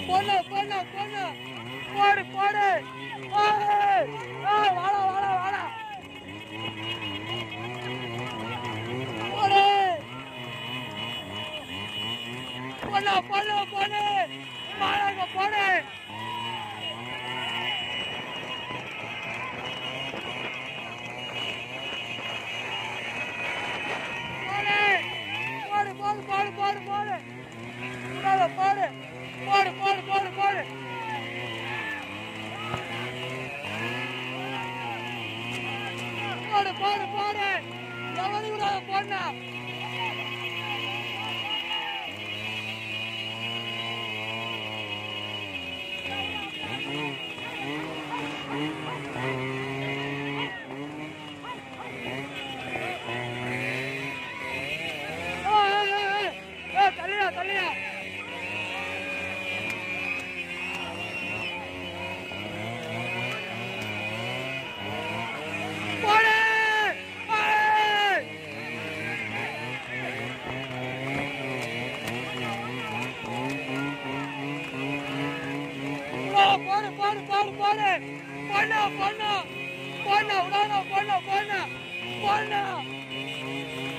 பொண்ணு பொண்ணு பொண்ணு போடு போடு ஏய், ஏய், வாடா வாடா வாடா போடு பொண்ணு பொண்ணு பொண்ணு வாடா போடு போடு போடு போடு போடு போடு போடு போடு போடு போடு போடு போடு போடு போடு போடு எவரி விடாத போடா தள்ளியா தள்ளியா போடு ஏய்! போ, போடு போடு போடு போடு பொண்ணு பொண்ணு பொண்ணு விடாத பொண்ணு பொண்ணு பொண்ணு